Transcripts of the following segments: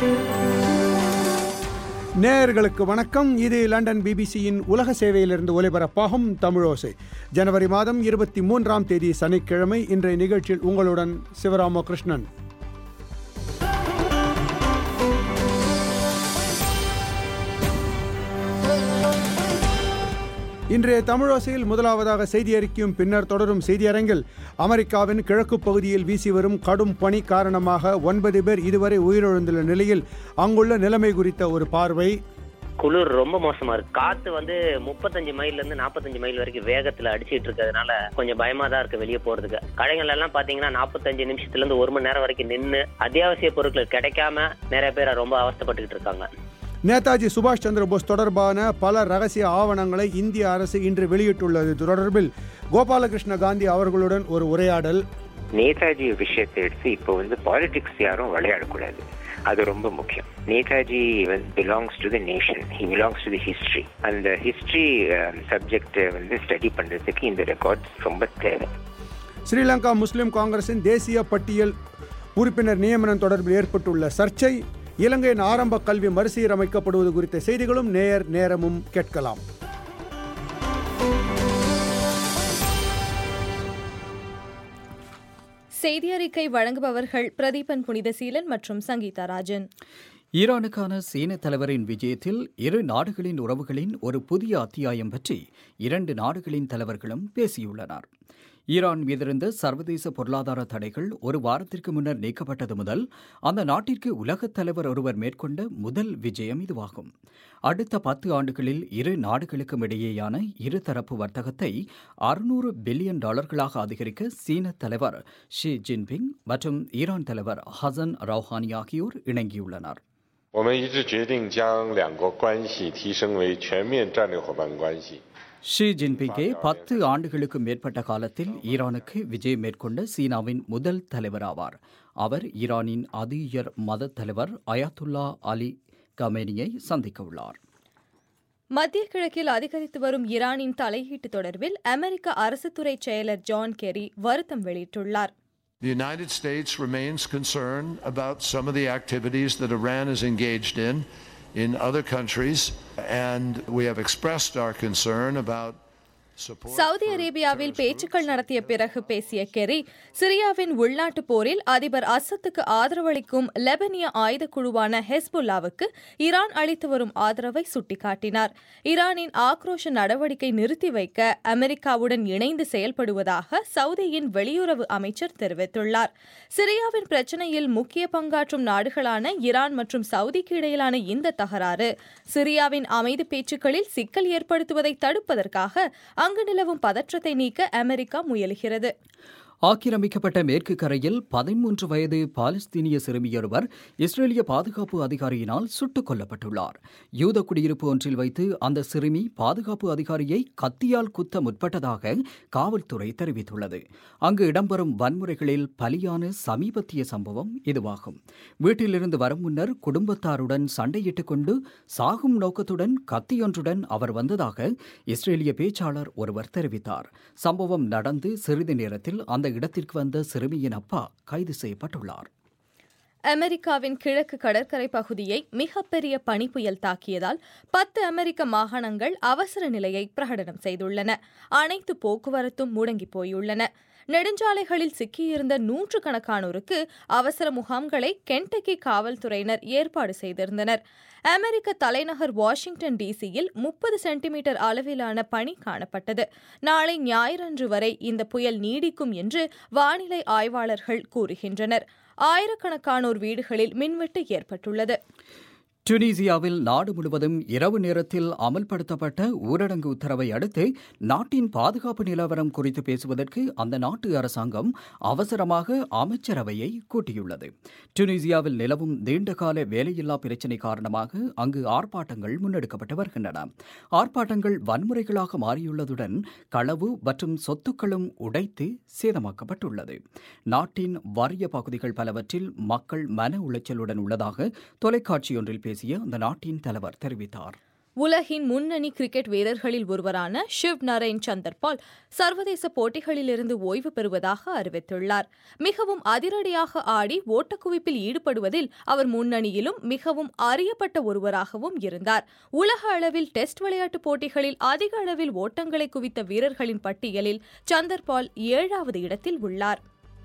நேயர்களுக்கு வணக்கம் இது லண்டன் பிபிசியின் உலக சேவையிலிருந்து ஒலிபரப்பாகும் தமிழோசை ஜனவரி மாதம் இருபத்தி மூன்றாம் தேதி சனிக்கிழமை இன்றைய நிகழ்ச்சியில் உங்களுடன் சிவராமகிருஷ்ணன் இன்றைய தமிழோசையில் முதலாவதாக செய்தி அறிக்கையும் பின்னர் தொடரும் செய்தியரங்கில் அமெரிக்காவின் கிழக்கு பகுதியில் வீசி வரும் கடும் பனி காரணமாக ஒன்பது பேர் இதுவரை உயிரிழந்துள்ள நிலையில் அங்குள்ள நிலைமை குறித்த ஒரு பார்வை குளிர் ரொம்ப மோசமா இருக்கு காத்து வந்து முப்பத்தஞ்சு மைல்ல இருந்து நாற்பத்தஞ்சு மைல் வரைக்கும் வேகத்துல அடிச்சிட்டு இருக்கிறதுனால கொஞ்சம் பயமா தான் இருக்கு வெளியே போறதுக்கு கடைகள் எல்லாம் பாத்தீங்கன்னா நாற்பத்தஞ்சு நிமிஷத்துல இருந்து ஒரு மணி நேரம் வரைக்கும் நின்று அத்தியாவசிய பொருட்கள் கிடைக்காம நிறைய பேர் ரொம்ப அவஸ்தைப்பட்டுக்கிட்டு இருக்காங்க நேதாஜி சுபாஷ் சந்திர போஸ் தொடர்பான பல ரகசிய ஆவணங்களை இந்திய அரசு இன்று வெளியிட்டுள்ளது தொடர்பில் கோபாலகிருஷ்ண காந்தி அவர்களுடன் ஒரு உரையாடல் நேதாஜி விஷயத்தை எடுத்து இப்போ வந்து பாலிடிக்ஸ் யாரும் விளையாடக்கூடாது அது ரொம்ப முக்கியம் Netaji belongs to the nation he belongs to the history அந்த ஹிஸ்டரி சப்ஜெக்ட் வந்து ஸ்டடி பண்றதுக்கு இந்த ரெக்கார்ட்ஸ் ரொம்ப தேவை ஸ்ரீலங்கா முஸ்லிம் காங்கிரசின் தேசிய பட்டியல் உறுப்பினர் நியமனம் தொடர்பில் ஏற்பட்டுள்ள சர்ச்சை இலங்கையின் ஆரம்ப கல்வி மறுசீரமைக்கப்படுவது குறித்த செய்திகளும் நேர் நேரமும் கேட்கலாம் செய்தி அறிக்கை வழங்குபவர்கள் பிரதீபன் புனிதசீலன் மற்றும் சங்கீதா ராஜன் ஈரானுக்கான சீன தலைவரின் விஜயத்தில் இரு நாடுகளின் உறவுகளின் ஒரு புதிய அத்தியாயம் பற்றி இரண்டு நாடுகளின் தலைவர்களும் பேசியுள்ளனர் ஈரான் மீதிருந்த சர்வதேச பொருளாதார தடைகள் ஒரு வாரத்திற்கு முன்னர் நீக்கப்பட்டது முதல் அந்த நாட்டிற்கு உலகத் தலைவர் ஒருவர் மேற்கொண்ட முதல் விஜயம் இதுவாகும் அடுத்த பத்து ஆண்டுகளில் இரு நாடுகளுக்கும் இடையேயான இருதரப்பு வர்த்தகத்தை அறுநூறு பில்லியன் டாலர்களாக அதிகரிக்க சீன தலைவர் ஷி ஜின்பிங் மற்றும் ஈரான் தலைவர் ஹசன் ரவுஹானி ஆகியோர் இணங்கியுள்ளனர் 我们一致决定将两国关系提升为全面战略伙伴关系。 ஷி ஜின்பிங்கே பத்து ஆண்டுகளுக்கு மேற்பட்ட காலத்தில் ஈரானுக்கு விஜயம் மேற்கொண்ட சீனாவின் முதல் தலைவர் ஆவார் அவர் ஈரானின் அதி உயர் மத தலைவர் அயாத்துல்லா அலி கமேனியை சந்திக்க உள்ளார் மத்திய கிழக்கில் அதிகரித்து வரும் ஈரானின் தலையீட்டு தொடர்பில் அமெரிக்க அரசுத்துறை செயலர் ஜான் கெரி வருத்தம் வெளியிட்டுள்ளார் The United States remains concerned about some of the activities that Iran is engaged in in other countries, and we have expressed our concern about support. Saudi அரேபியாவில் பேச்சுக்கள் நடத்திய பிறகு பேசிய கெரி சிரியாவின் உள்நாட்டு போரில் அதிபர் அசத்துக்கு ஆதரவளிக்கும் லெபனிய ஆயுத குழுவான ஹெஸ்புல்லாவுக்கு ஈரான் அளித்து வரும் ஆதரவை சுட்டிக்காட்டினார் ஈரானின் ஆக்ரோஷ நடவடிக்கை நிறுத்தி வைக்க அமெரிக்காவுடன் இணைந்து செயல்படுவதாக சவுதியின் வெளியுறவு அமைச்சர் தெரிவித்துள்ளார் சிரியாவின் பிரச்சினையில் முக்கிய பங்காற்றும் நாடுகளான ஈரான் மற்றும் சவுதிக்கு இடையிலான இந்த தகராறு சிரியாவின் அமைதி பேச்சுக்களில் சிக்கல் ஏற்படுத்துவதை தடுப்பதற்காக அங்கு நிலவும் பதற்றத்தை நீக்க அமெரிக்கா முயலுகிறது ஆக்கிரமிக்கப்பட்ட மேற்கு கரையில் பதிமூன்று வயது பாலஸ்தீனிய சிறுமியொருவர் இஸ்ரேலிய பாதுகாப்பு அதிகாரியினால் சுட்டுக் கொல்லப்பட்டுள்ளார் யூத குடியிருப்பு ஒன்றில் வைத்து அந்த சிறுமி பாதுகாப்பு அதிகாரியை கத்தியால் குத்த முற்பட்டதாக காவல்துறை தெரிவித்துள்ளது அங்கு இடம்பெறும் வன்முறைகளில் பலியான சமீபத்திய சம்பவம் இதுவாகும் வீட்டிலிருந்து வரும் முன்னர் குடும்பத்தாருடன் சண்டையிட்டுக் கொண்டு சாகும் நோக்கத்துடன் கத்தியொன்றுடன் அவர் வந்ததாக இஸ்ரேலிய பேச்சாளர் ஒருவர் தெரிவித்தார் சம்பவம் நடந்து சிறிது நேரத்தில் அந்த இடத்திற்கு வந்த சிறுமியின் அப்பா கைது செய்யப்பட்டுள்ளார் அமெரிக்காவின் கிழக்கு கடற்கரை பகுதியை மிகப்பெரிய பனிப்புயல் தாக்கியதால் பத்து அமெரிக்க மாகாணங்கள் அவசர நிலையை பிரகடனம் செய்துள்ளன அனைத்து போக்குவரத்தும் முடங்கி போயுள்ளன நெடுஞ்சாலைகளில் சிக்கியிருந்த நூற்றுக்கணக்கானோருக்கு அவசர முகாம்களை கென்டக்கி காவல்துறையினர் ஏற்பாடு செய்திருந்தனர் அமெரிக்க தலைநகர் வாஷிங்டன் டிசியில் முப்பது சென்டிமீட்டர் அளவிலான பனி காணப்பட்டது நாளை ஞாயிறன்று வரை இந்த புயல் நீடிக்கும் என்று வானிலை ஆய்வாளர்கள் கூறுகின்றனர் ஆயிரக்கணக்கானோர் வீடுகளில் மின்வெட்டு ஏற்பட்டுள்ளது டுனீசியாவில் நாடு முழுவதும் இரவு நேரத்தில் அமல்படுத்தப்பட்ட ஊரடங்கு உத்தரவை அடுத்து நாட்டின் பாதுகாப்பு நிலவரம் குறித்து பேசுவதற்கு அந்த நாட்டு அரசாங்கம் அவசரமாக அமைச்சரவையை கூட்டியுள்ளது டுனீசியாவில் நிலவும் நீண்டகால வேலையில்லா பிரச்சினை காரணமாக அங்கு ஆர்ப்பாட்டங்கள் முன்னெடுக்கப்பட்டு வருகின்றன ஆர்ப்பாட்டங்கள் வன்முறைகளாக மாறியுள்ளதுடன் களவு மற்றும் சொத்துக்களும் உடைத்து சேதமாக்கப்பட்டுள்ளது நாட்டின் வறிய பகுதிகள் பலவற்றில் மக்கள் மன உளைச்சலுடன் உள்ளதாக தொலைக்காட்சியொன்றில் பேசிய அந்த நாட்டின் தலைவர் தெரிவித்தார் உலகின் முன்னணி கிரிக்கெட் வீரர்களில் ஒருவரான ஷிவ் நரேன் சந்தர்பால் சர்வதேச போட்டிகளிலிருந்து ஓய்வு பெறுவதாக அறிவித்துள்ளார் மிகவும் அதிரடியாக ஆடி ஓட்டக்குவிப்பில் ஈடுபடுவதில் அவர் முன்னணியிலும் மிகவும் அறியப்பட்ட ஒருவராகவும் இருந்தார் உலக அளவில் டெஸ்ட் விளையாட்டுப் போட்டிகளில் அதிக அளவில் ஓட்டங்களை குவித்த வீரர்களின் பட்டியலில் சந்தர்பால் ஏழாவது இடத்தில் உள்ளார்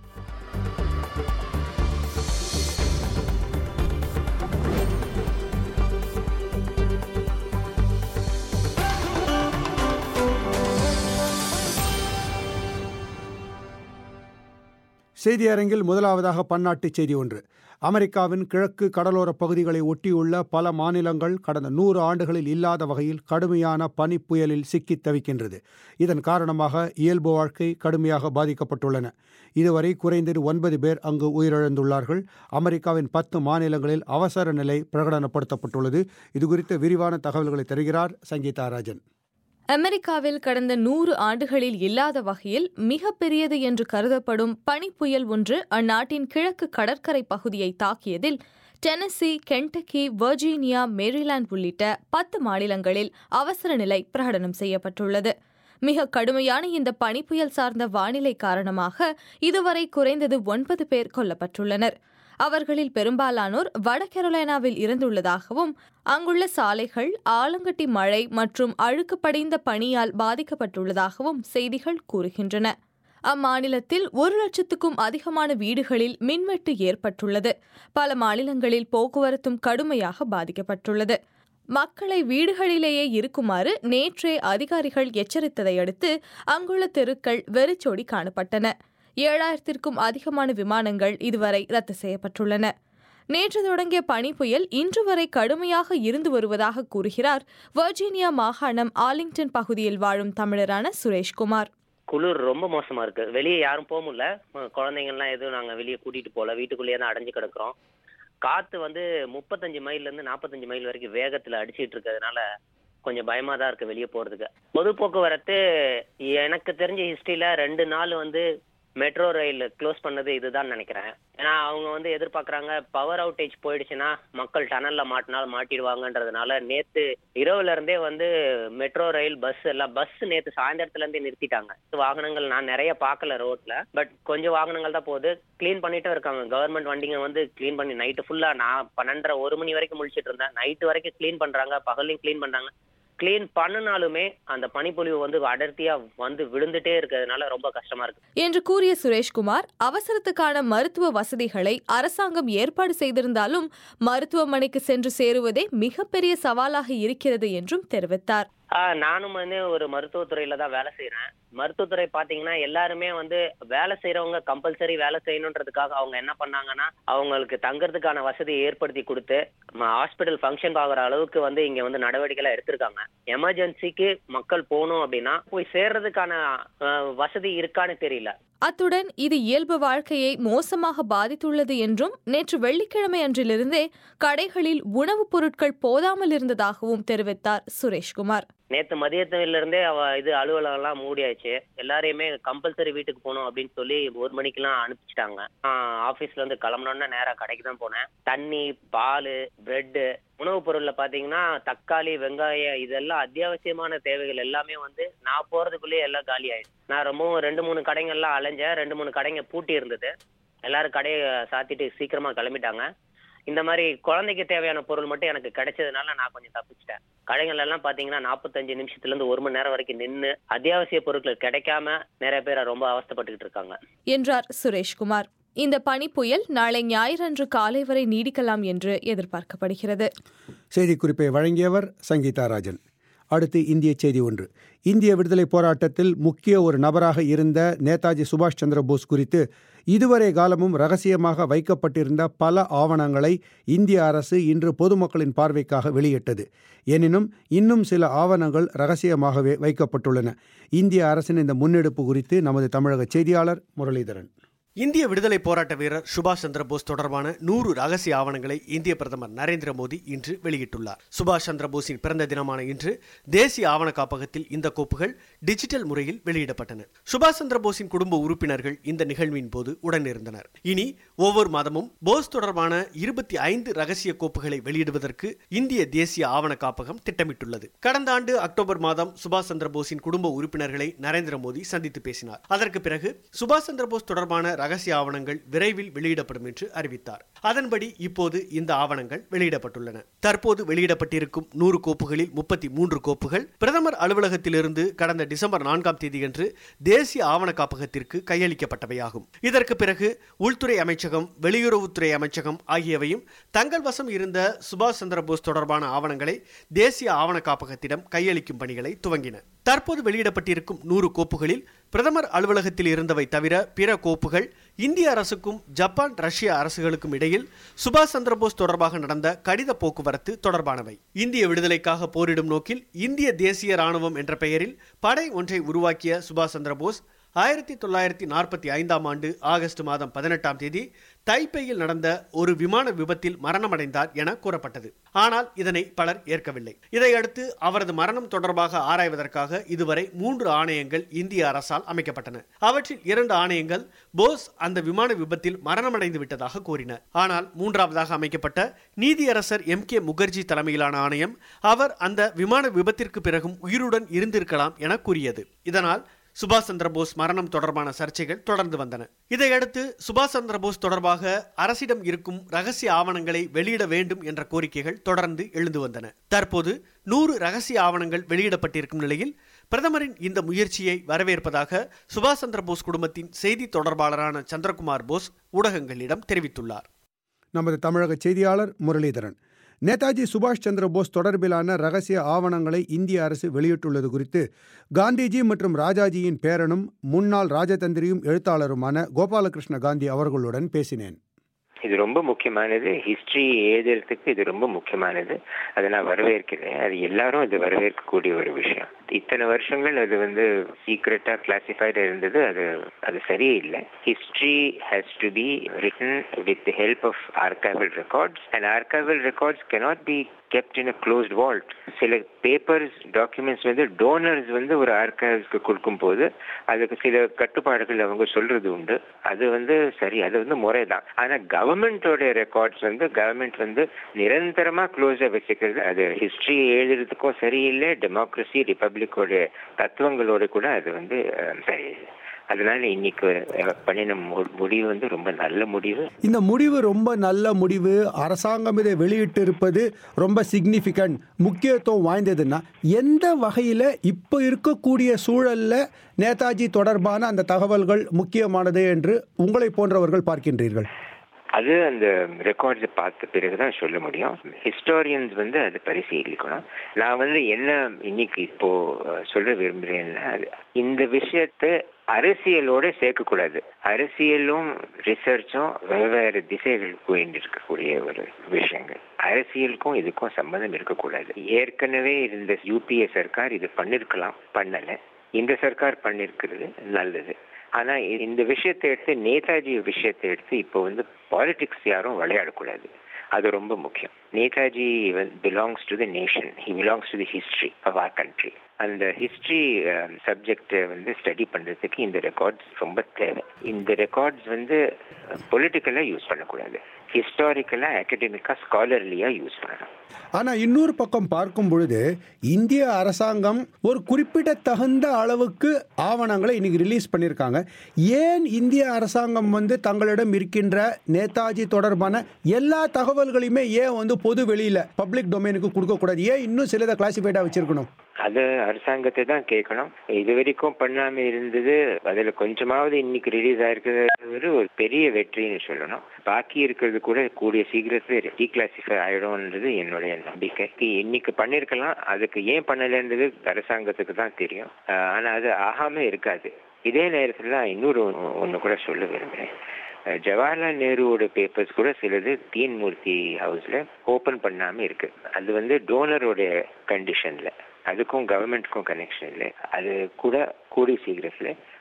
செய்தி அரங்கில் முதலாவதாக பன்னாட்டு செய்தி ஒன்று அமெரிக்காவின் கிழக்கு கடலோரப் பகுதிகளை ஒட்டியுள்ள பல மாநிலங்கள் கடந்த நூறு ஆண்டுகளில் இல்லாத வகையில் கடுமையான பனிப்புயலில் சிக்கித் தவிக்கின்றது இதன் காரணமாக இயல்பு வாழ்க்கை கடுமையாக பாதிக்கப்பட்டுள்ளன இதுவரை குறைந்தது ஒன்பது பேர் அங்கு உயிரிழந்துள்ளார்கள் அமெரிக்காவின் பத்து மாநிலங்களில் அவசர நிலை பிரகடனப்படுத்தப்பட்டுள்ளது இதுகுறித்த விரிவான தகவல்களை தருகிறார் சங்கீதா ராஜன் அமெரிக்காவில் கடந்த நூறு ஆண்டுகளில் இல்லாத வகையில் மிக பெரியது என்று கருதப்படும் பனிப்புயல் ஒன்று அந்நாட்டின் கிழக்கு கடற்கரை பகுதியை தாக்கியதில் டெனசி கென்டக்கி வர்ஜீனியா மேரிலாந்து உள்ளிட்ட பத்து மாநிலங்களில் அவசர நிலை பிரகடனம் செய்யப்பட்டுள்ளது மிக கடுமையான இந்த பனிப்புயல் சார்ந்த வானிலை காரணமாக இதுவரை குறைந்தது ஒன்பது பேர் கொல்லப்பட்டுள்ளனர் அவர்களில் பெரும்பாலானோர் வட கரோலைனாவில் இருந்துள்ளதாகவும் அங்குள்ள சாலைகள் ஆலங்கட்டி மழை மற்றும் அழுக்கு படிந்த பனியால் பாதிக்கப்பட்டுள்ளதாகவும் செய்திகள் கூறுகின்றன அம்மாநிலத்தில் ஒரு லட்சத்துக்கும் அதிகமான வீடுகளில் மின்வெட்டு ஏற்பட்டுள்ளது பல மாநிலங்களில் போக்குவரத்தும் கடுமையாக பாதிக்கப்பட்டுள்ளது மக்களை வீடுகளிலேயே இருக்குமாறு நேற்றே அதிகாரிகள் எச்சரித்ததை அடுத்து அங்குள்ள தெருக்கள் வெறிச்சோடி காணப்பட்டன ஏழாயிரத்திற்கும் அதிகமான விமானங்கள் இதுவரை ரத்து செய்யப்பட்டுள்ளன நேற்று தொடங்கிய பனி புயல் இன்று வரை கடுமையாக இருந்து வருவதாக கூறுகிறார் வர்ஜீனியா மாகாணம் ஆலிங்டன் பகுதியில் வாழும் தமிழரான சுரேஷ்குமார் குளிர் ரொம்ப மோசமா இருக்கு வெளியே யாரும் போக முடியல குழந்தைங்க எல்லாம் எதுவும் நாங்க வெளியே கூட்டிட்டு போல வீட்டுக்குள்ளேயே தான் அடைஞ்சு கிடக்குறோம் காத்து வந்து முப்பத்தஞ்சு மைல்ல இருந்து நாற்பத்தஞ்சு மைல் வரைக்கும் வேகத்துல அடிச்சிட்டு இருக்கிறதுனால கொஞ்சம் பயமா தான் இருக்கு வெளியே போறதுக்கு பொது போக்குவரத்து எனக்கு தெரிஞ்ச ஹிஸ்டரியில ரெண்டு நாள் வந்து மெட்ரோ ரயில் க்ளோஸ் பண்ணது இதுதான் நினைக்கிறேன் ஏன்னா அவங்க வந்து எதிர்பார்க்கறாங்க பவர் அவுட்டேஜ் போயிடுச்சுன்னா மக்கள் டனல்ல மாட்டினால் மாட்டிடுவாங்கன்றதுனால நேத்து இரவுல இருந்தே வந்து மெட்ரோ ரயில் பஸ் எல்லாம் பஸ் நேத்து சாயந்தரத்துல இருந்தே நிறுத்திட்டாங்க வாகனங்கள் நான் நிறைய பார்க்கல ரோட்ல பட் கொஞ்சம் வாகனங்கள் தான் போகுது க்ளீன் பண்ணிட்டும் இருக்காங்க கவர்மெண்ட் வண்டிங்க வந்து க்ளீன் பண்ணி நைட்டு ஃபுல்லா நான் பன்னெண்டரை ஒரு மணி வரைக்கும் முழிச்சிட்டு இருந்தேன் நைட்டு வரைக்கும் க்ளீன் பண்றாங்க பகல்லையும் க்ளீன் பண்றாங்க கிளீன் பண்ணினாலுமே அந்த பனிப்பொழிவு வந்து அடர்த்தியா வந்து விழுந்துட்டே இருக்கிறதுனால ரொம்ப கஷ்டமா இருக்கு என்று கூறிய சுரேஷ்குமார் அவசரத்துக்கான மருத்துவ வசதிகளை அரசாங்கம் ஏற்பாடு செய்திருந்தாலும் மருத்துவமனைக்கு சென்று சேருவதே மிகப்பெரிய சவாலாக இருக்கிறது என்றும் தெரிவித்தார் ஆஹ் நானும் வந்து ஒரு மருத்துவத்துறையில தான் வேலை செய்யறேன் மருத்துவத்துறை பாத்தீங்கன்னா எல்லாருமே வந்து வேலை செய்யறவங்க கம்பல்சரி வேலை செய்யணுன்றதுக்காக அவங்க என்ன பண்ணாங்கன்னா அவங்களுக்கு தங்கறதுக்கான வசதியை ஏற்படுத்தி கொடுத்து ஹாஸ்பிட்டல் ஃபங்க்ஷன் ஆகுற அளவுக்கு வந்து இங்க வந்து நடவடிக்கைலாம் எடுத்திருக்காங்க எமர்ஜென்சிக்கு மக்கள் போகணும் அப்படின்னா போய் சேர்றதுக்கான ஆஹ், வசதி இருக்கான்னு தெரியல அத்துடன் இது இயல்பு வாழ்க்கையை மோசமாக பாதித்துள்ளது என்றும் நேற்று வெள்ளிக்கிழமை அன்றிலிருந்தே கடைகளில் உணவுப் பொருட்கள் போதாமல் இருந்ததாகவும் தெரிவித்தார் சுரேஷ்குமார் நேத்து மதியத்துல இருந்தே அவ இது அலுவலகம் எல்லாம் மூடியாச்சு எல்லாரையுமே கம்பல்சரி வீட்டுக்கு போகணும் அப்படின்னு சொல்லி ஒரு மணிக்கெல்லாம் அனுப்பிச்சிட்டாங்க ஆபீஸ்ல இருந்து கிளம்பணும்னா நேரா கடைக்கு தான் போனேன் தண்ணி பால் பிரெட்டு உணவுப் பொருள்ல பாத்தீங்கன்னா தக்காளி வெங்காயம் இதெல்லாம் அத்தியாவசியமான தேவைகள் எல்லாமே வந்து நான் போறதுக்குள்ளேயே எல்லாம் காலி ஆயிடுச்சு நான் ரொம்பவும் ரெண்டு மூணு கடைங்கள்லாம் அலைஞ்சேன் ரெண்டு மூணு கடைங்க பூட்டி இருந்தது எல்லாரும் கடையை சாத்திட்டு சீக்கிரமா கிளம்பிட்டாங்க இந்த மாதிரி குழந்தைக்கு தேவையான பொருள் மட்டும் எனக்கு கிடைச்சதுனால நான் கொஞ்சம் தப்பிச்சிட்டேன் கடைகள் எல்லாம் பாத்தீங்கன்னா நாற்பத்தஞ்சு நிமிஷத்துல இருந்து ஒரு மணி நேரம் வரைக்கும் நின்று அத்தியாவசிய பொருட்கள் கிடைக்காம நிறைய பேர் ரொம்ப அவஸ்தைப்பட்டுக்கிட்டு இருக்காங்க என்றார் சுரேஷ்குமார் இந்த பனிப்புயல் நாளை ஞாயிறன்று காலை வரை நீடிக்கலாம் என்று எதிர்பார்க்கப்படுகிறது செய்திக்குறிப்பை வழங்கியவர் சங்கீதா ராஜன் அடுத்து இந்திய செய்தி ஒன்று இந்திய விடுதலை போராட்டத்தில் முக்கிய ஒரு நபராக இருந்த நேதாஜி சுபாஷ் சந்திர போஸ் குறித்து இதுவரை காலமும் ரகசியமாக வைக்கப்பட்டிருந்த பல ஆவணங்களை இந்திய அரசு இன்று பொதுமக்களின் பார்வைக்காக வெளியிட்டது எனினும் இன்னும் சில ஆவணங்கள் ரகசியமாகவே வைக்கப்பட்டுள்ளன இந்திய அரசின் இந்த முன்னெடுப்பு குறித்து நமது தமிழக செய்தியாளர் முரளிதரன் இந்திய விடுதலை போராட்ட வீரர் சுபாஷ் சந்திர போஸ் தொடர்பான நூறு ரகசிய ஆவணங்களை இந்திய பிரதமர் நரேந்திர மோடி இன்று வெளியிட்டுள்ளார் சுபாஷ் சந்திர போஸின் பிறந்த தினமான இன்று தேசிய ஆவண காப்பகத்தில் இந்த கோப்புகள் டிஜிட்டல் முறையில் வெளியிடப்பட்டன சுபாஷ் சந்திர போஸின் குடும்ப உறுப்பினர்கள் இந்த நிகழ்வின் போது உடனிருந்தனர் இனி ஒவ்வொரு மாதமும் போஸ் தொடர்பான இருபத்தி ஐந்து ரகசிய கோப்புகளை வெளியிடுவதற்கு இந்திய தேசிய ஆவண காப்பகம் திட்டமிட்டுள்ளது கடந்த ஆண்டு அக்டோபர் மாதம் சுபாஷ் சந்திர போஸின் குடும்ப உறுப்பினர்களை நரேந்திர மோடி சந்தித்து பேசினார் அதற்கு பிறகு சுபாஷ் சந்திர போஸ் தொடர்பான ரகசிய ஆவணங்கள் விரைவில் வெளியிடப்படும் என்று அறிவித்தார் அதன்படி இப்போது இந்த ஆவணங்கள் வெளியிடப்பட்டுள்ளன தற்போது வெளியிடப்பட்டிருக்கும் நூறு கோப்புகளில் முப்பத்தி மூன்று கோப்புகள் பிரதமர் அலுவலகத்திலிருந்து கடந்த டிசம்பர் நான்காம் தேதியன்று தேசிய ஆவண காப்பகத்திற்கு கையளிக்கப்பட்டவையாகும் இதற்கு பிறகு உள்துறை அமைச்சகம் வெளியுறவுத்துறை அமைச்சகம் ஆகியவையும் தங்கள் வசம் இருந்த சுபாஷ் சந்திர போஸ் தொடர்பான ஆவணங்களை தேசிய ஆவண காப்பகத்திடம் கையளிக்கும் பணிகளை துவங்கின தற்போது வெளியிடப்பட்டிருக்கும் நூறு கோப்புகளில் பிரதமர் அலுவலகத்தில் இருந்தவை தவிர பிற கோப்புகள் இந்திய அரசுக்கும் ஜப்பான் ரஷ்ய அரசுகளுக்கும் இடையில் சுபாஷ் சந்திரபோஸ் தொடர்பாக நடந்த கடித போக்குவரத்து தொடர்பானவை இந்திய விடுதலைக்காக போரிடும் நோக்கில் இந்திய தேசிய ராணுவம் என்ற பெயரில் படை ஒன்றை உருவாக்கிய சுபாஷ் சந்திரபோஸ் ஆயிரத்தி தொள்ளாயிரத்தி நாற்பத்தி ஐந்தாம் ஆண்டு ஆகஸ்ட் மாதம் பதினெட்டாம் தேதி தைப்பேயில் நடந்த ஒரு விமான விபத்தில் மரணமடைந்தார் என கூறப்பட்டது ஆனால் இதனை பலர் ஏற்கவில்லை இதையடுத்து அவரது மரணம் தொடர்பாக ஆராய்வதற்காக இதுவரை மூன்று ஆணையங்கள் இந்திய அரசால் அமைக்கப்பட்டன அவற்றில் இரண்டு ஆணையங்கள் போஸ் அந்த விமான விபத்தில் மரணமடைந்து விட்டதாக கூறின ஆனால் மூன்றாவதாக அமைக்கப்பட்ட நீதியரசர் எம் கே முகர்ஜி தலைமையிலான ஆணையம் அவர் அந்த விமான விபத்திற்கு பிறகும் உயிருடன் இருந்திருக்கலாம் என கூறியது இதனால் சுபாஷ் சந்திர போஸ் மரணம் தொடர்பான சர்ச்சைகள் தொடர்ந்து வந்தன இதையடுத்து சுபாஷ் சந்திர போஸ் தொடர்பாக அரசிடம் இருக்கும் ரகசிய ஆவணங்களை வெளியிட வேண்டும் என்ற கோரிக்கைகள் தொடர்ந்து எழுந்து வந்தன தற்போது நூறு ரகசிய ஆவணங்கள் வெளியிடப்பட்டிருக்கும் நிலையில் பிரதமரின் இந்த முயற்சியை வரவேற்பதாக சுபாஷ் சந்திர போஸ் குடும்பத்தின் செய்தி தொடர்பாளரான சந்திரகுமார் போஸ் ஊடகங்களிடம் தெரிவித்துள்ளார் நமது தமிழக செய்தியாளர் முரளிதரன் நேதாஜி சுபாஷ் சந்திர போஸ் தொடர்பிலான ரகசிய ஆவணங்களை இந்திய அரசு வெளியிட்டுள்ளது குறித்து காந்திஜி மற்றும் ராஜாஜியின் பேரனும் முன்னாள் ராஜதந்திரியும் எழுத்தாளருமான கோபாலகிருஷ்ண காந்தி அவர்களுடன் பேசினேன் இது ரொம்ப முக்கியமானது ஹிஸ்டரி எழுதுறதுக்கு இது ரொம்ப முக்கியமானது அதை நான் வரவேற்கிறேன் அது எல்லாரும் அது வரவேற்கக்கூடிய ஒரு விஷயம் இத்தனை வருஷங்கள் அது வந்து சீக்ரெட்டா கிளாசிஃபைடு இருந்தது அது அது சரியே இல்லை history has to be written with the help of archival records and archival records cannot be kept in a closed vault சில பேப்பர்ஸ் டாக்குமெண்ட்ஸ் வந்து டோனர்ஸ் வந்து ஒரு ஆர்கைவ்ஸ்க்கு கொடுக்கும் போது அதுக்கு சில கட்டுப்பாடுகள் அவங்க சொல்றது உண்டு அது வந்து சரி அது வந்து முறை தான் ஆனா கவர்மெண்டோட ரெக்கார்ட்ஸ் வந்து கவர்மெண்ட் வந்து நிரந்தரமா க்ளோஸா வச்சுக்கிறது அது ஹிஸ்டரி எழுதுறதுக்கும் சரியில்லை டெமோக்ரஸி ரிப்பப்ளிக்கோட தத்துவங்களோட கூட அது வந்து சரியில்லை அதனால இன்னைக்கு பண்ணின முடிவு வந்து ரொம்ப நல்ல முடிவு இந்த முடிவு ரொம்ப நல்ல முடிவு அரசாங்கம் இதை வெளியிட்டு இருப்பது ரொம்ப சிக்னிஃபிகண்ட் முக்கியத்துவம் வாய்ந்ததுன்னா எந்த வகையில் இப்போ இருக்கக்கூடிய சூழல்ல நேதாஜி தொடர்பான அந்த தகவல்கள் முக்கியமானது என்று உங்களை போன்றவர்கள் பார்க்கின்றீர்கள் அது அந்த ரெக்கார்ட்ஸை பார்த்த பிறகுதான் சொல்ல முடியும் ஹிஸ்டோரியன்ஸ் வந்து அது பரிசீலிக்கணும் நான் வந்து என்ன இன்னைக்கு இப்போ சொல்ல விரும்புறேன்னா இந்த விஷயத்தை அரசியலோட சேர்க்கக்கூடாது அரசியலும் ரிசர்ச்சும் வெவ்வேறு திசைகள் போயிட்டு இருக்கக்கூடிய ஒரு விஷயங்கள் அரசியலுக்கும் இதுக்கும் சம்மந்தம் இருக்கக்கூடாது ஏற்கனவே இருந்த யூபிஏ சர்க்கார் இது பண்ணிருக்கலாம் பண்ணல இந்த சர்க்கார் பண்ணிருக்கிறது நல்லது ஆனா இந்த விஷயத்தை எடுத்து நேதாஜி விஷயத்தை எடுத்து இப்போ வந்து பாலிடிக்ஸ் யாரும் விளையாடக்கூடாது அது ரொம்ப முக்கியம் Netaji belongs to the nation he belongs to the history of our country அந்த ஹிஸ்டரி சப்ஜெக்ட் வந்து ஸ்டடி பண்றதுக்கு இந்த ரெக்கார்ட்ஸ் ரொம்ப தேவை இந்த ரெக்கார்ட்ஸ் வந்து பொலிட்டிக்கலா யூஸ் பண்ணக்கூடாது ஹிஸ்டாரிக்கலா அகடமிக்கா ஸ்காலர்லியா யூஸ் பண்ணணும் ஆனா இன்னொரு பக்கம் பார்க்கும் பொழுது இந்திய அரசாங்கம் ஒரு குறிப்பிடத்தகுந்த அளவுக்கு ஆவணங்களை இன்னைக்கு ரிலீஸ் பண்ணியிருக்காங்க ஏன் இந்திய அரசாங்கம் வந்து தங்களிடம் இருக்கின்ற நேதாஜி தொடர்பான எல்லா தகவல்களையுமே ஏன் வந்து பொது வெளியில பப்ளிக் டொமைனுக்கு கொடுக்கக்கூடாது ஏன் இன்னும் சிலதை கிளாசிஃபைடா வச்சிருக்கணும் அது அரசாங்கத்தை தான் கேட்கணும் இது வரைக்கும் பண்ணாம இருந்தது அதுல கொஞ்சமாவது இன்னைக்கு ரிலீஸ் ஆயிருக்கிறது ஒரு பெரிய வெற்றின்னு சொல்லணும் பாக்கி இருக்கிறது கூட கூடிய சீக்கிரத்துல டீக்ளாசிஃபை ஆயிடும்ன்றது என்னுடைய நம்பிக்கை இன்னைக்கு பண்ணிருக்கலாம் அதுக்கு ஏன் பண்ணலன்றது அரசாங்கத்துக்கு தான் தெரியும் ஆனா அது ஆகாம இருக்காது இதே நேரத்துல இன்னொரு ஒண்ணு கூட சொல்ல விரும்புறேன் ஜவஹர்லால் நேருவோட பேப்பர்ஸ் கூட சிலது தீன்மூர்த்தி ஹவுஸ்ல ஓபன் பண்ணாம இருக்கு அது வந்து டோனரோட கண்டிஷன்ல அதுக்கும் கவர்மெண்ட்க்கும் கனெக்ஷன் இல்லை அது கூட கூடி சீக்கிரத்துல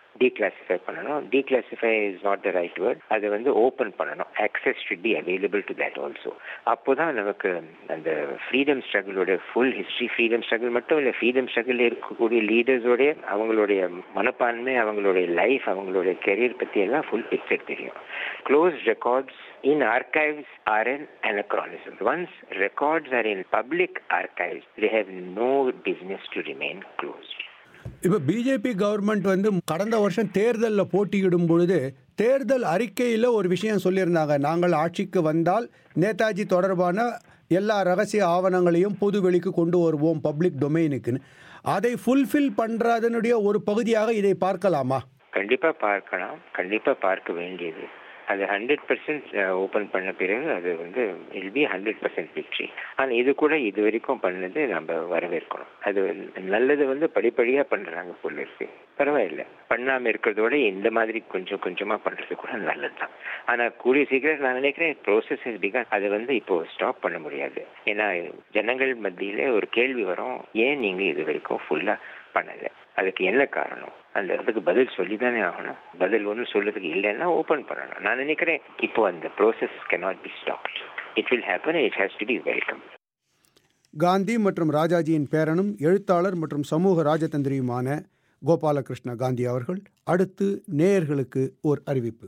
டீக்ளாசிஃபை பண்ணணும் declassify is not the right word அதை வந்து ஓப்பன் பண்ணணும் access should be available to that also அப்போ தான் நமக்கு அந்த ஃப்ரீடம் ஸ்ட்ரகிளோட ஃபுல் ஹிஸ்ட்ரி ஃப்ரீடம் ஸ்ட்ரகிள் மட்டும் இல்லை ஃப்ரீடம் ஸ்ட்ரகிள் இருக்கக்கூடிய லீடர்ஸோடைய அவங்களுடைய மனப்பான்மை அவங்களுடைய லைஃப் அவங்களுடைய கெரியர் பற்றி எல்லாம் ஃபுல் பிக்சர் தெரியும் close records in archives are an anachronism. Once records are in public archives, they have no business to remain closed. இப்போ பிஜேபி கவர்மெண்ட் வந்து கடந்த வருஷம் தேர்தலில் போட்டியிடும் பொழுது தேர்தல் அறிக்கையில் ஒரு விஷயம் சொல்லியிருந்தாங்க நாங்கள் ஆட்சிக்கு வந்தால் நேதாஜி தொடர்பான எல்லா ரகசிய ஆவணங்களையும் பொது வெளிக்கு கொண்டு வருவோம் பப்ளிக் டொமைனுக்குன்னு அதை ஃபுல்ஃபில் பண்ணுறதனுடைய ஒரு பகுதியாக இதை பார்க்கலாமா கண்டிப்பா பார்க்கலாம் கண்டிப்பா பார்க்க வேண்டியது அது ஹண்ட்ரட் பர்சன்ட் ஓப்பன் பண்ண பிறகு அது வந்து will be hundred percent victory ஆனால் இது கூட இது வரைக்கும் பண்ணது நம்ம வரவேற்கணும் அது நல்லது வந்து படிப்படியாக பண்ணுறாங்க போல இருக்கு பரவாயில்ல பண்ணாமல் இருக்கிறதோட இந்த மாதிரி கொஞ்சம் கொஞ்சமாக பண்ணுறது கூட நல்லது தான் ஆனால் கூடிய சீக்கிரம் நான் நினைக்கிறேன் ப்ரோசஸ் இஸ் பிகான் அதை வந்து இப்போ ஸ்டாப் பண்ண முடியாது ஏன்னா ஜனங்கள் மத்தியில ஒரு கேள்வி வரும் ஏன் நீங்கள் இது வரைக்கும் ஃபுல்லாக பண்ணலை அதுக்கு என்ன காரணம் அந்த அதுக்கு பதில் சொல்லி தானே ஆகணும் பதில் ஒன்றும் சொல்றதுக்கு இல்லைன்னா ஓப்பன் பண்ணணும் நான் நினைக்கிறேன் இப்போ அந்த process cannot be stopped it will happen it has to be welcome Gandhi மற்றும் ராஜாஜியின் பேரனும் எழுத்தாளர் மற்றும் சமூக ராஜதந்திரியுமான கோபாலகிருஷ்ண காந்தி அவர்கள் அடுத்து நேயர்களுக்கு ஓர் அறிவிப்பு